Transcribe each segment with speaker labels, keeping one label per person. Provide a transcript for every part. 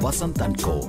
Speaker 1: Vasanth and கோ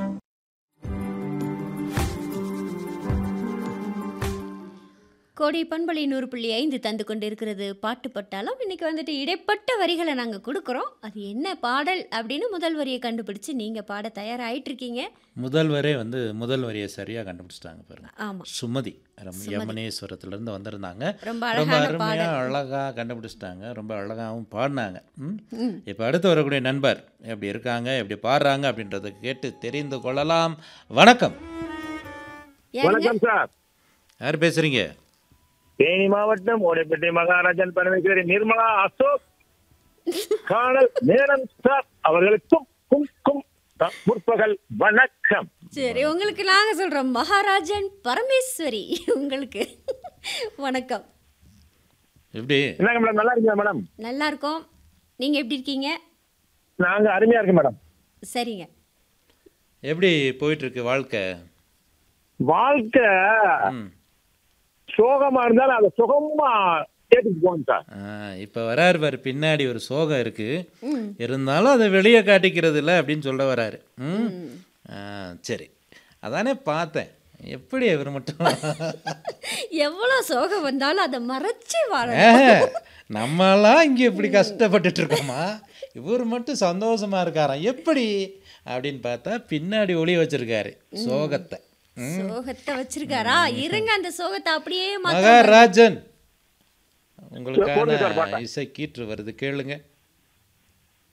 Speaker 2: கோடி பண்பலை நூறு புள்ளி ஐந்து தந்து கொண்டு இருக்கிறது பாட்டு பட்டாலும் இன்னைக்கு வந்துட்டு இடைப்பட்ட வரிகளை நாங்கள் கொடுக்குறோம் அது என்ன பாடல் அப்படின்னு முதல் வரியை கண்டுபிடிச்சு நீங்கள் பாட தயாராகிட்டு இருக்கீங்க
Speaker 3: முதல் வரே வந்து முதல் வரியை சரியாக கண்டுபிடிச்சிட்டாங்க பாருங்க
Speaker 2: ஆமாம்
Speaker 3: சுமதி ரம் யமுனேஸ்வரத்துலேருந்து வந்திருந்தாங்க
Speaker 2: ரொம்ப
Speaker 3: ரொம்ப
Speaker 2: அழகான
Speaker 3: அருமையாக அழகாக கண்டுபிடிச்சிட்டாங்க ரொம்ப அழகாகவும் பாடினாங்க ம் இப்போ அடுத்து வரக்கூடிய நண்பர் எப்படி இருக்காங்க எப்படி பாடுறாங்க அப்படின்றத கேட்டு தெரிந்து கொள்ளலாம் வணக்கம்
Speaker 2: யாருங்க
Speaker 4: வணக்கம் சார்
Speaker 3: யார் பேசுகிறீங்க
Speaker 4: தேனி மாவட்டம் ஓடைப்பட்டி மகாராஜன் பரமேஸ்வரி நிர்மலா அசோக் காணல் நேரம் சார் அவர்களுக்கும் கும் கும் த- முற்பகல் வணக்கம்
Speaker 2: சரி உங்களுக்கு நாங்கள் சொல்கிறோம் மகாராஜன் பரமேஸ்வரி உங்களுக்கு வணக்கம்
Speaker 3: எப்படி
Speaker 4: என்னங்க மேடம் நல்லா இருக்கீங்க மேடம்
Speaker 2: நல்லா இருக்கோம் நீங்கள் எப்படி இருக்கீங்க
Speaker 4: நாங்க அருமையா இருக்கோம் மேடம்
Speaker 2: சரிங்க
Speaker 3: எப்படி போயிட்டுருக்கு வாழ்க்கை
Speaker 4: வாழ்க்கை
Speaker 3: ம்
Speaker 4: சோகமா இருந்தாலும் அதை சுகமா கேட்டுட்டு போகணும் சார்
Speaker 3: இப்போ வராரு பாரு பின்னாடி ஒரு சோகம் இருக்கு
Speaker 2: ம்
Speaker 3: இருந்தாலும் அதை வெளியே காட்டிக்கிறது இல்லை அப்படின்னு சொல்ல வராரு ம் ஆ, சரி அதானே பார்த்தேன் எப்படி இவர் மட்டும்
Speaker 2: எவ்வளோ சோகம் வந்தாலும் அதை மறைச்சி வாழ
Speaker 3: ஆஹா, நம்மலாம் இங்கே இப்படி கஷ்டப்பட்டுட்டு இருக்கோமா இவர் மட்டும் சந்தோஷமா இருக்காராம் எப்படி அப்படின்னு பார்த்தா பின்னாடி ஒளி வச்சிருக்காரு சோகத்தை ம்.
Speaker 2: சோகத்தை வச்சிருக்காரா இருங்க அந்த சோகத்தை அப்படியே மாத்த
Speaker 3: மகாராஜன்
Speaker 4: போடுங்க சார்
Speaker 3: உங்களுக்கான இசை கீற்று வருது கேளுங்க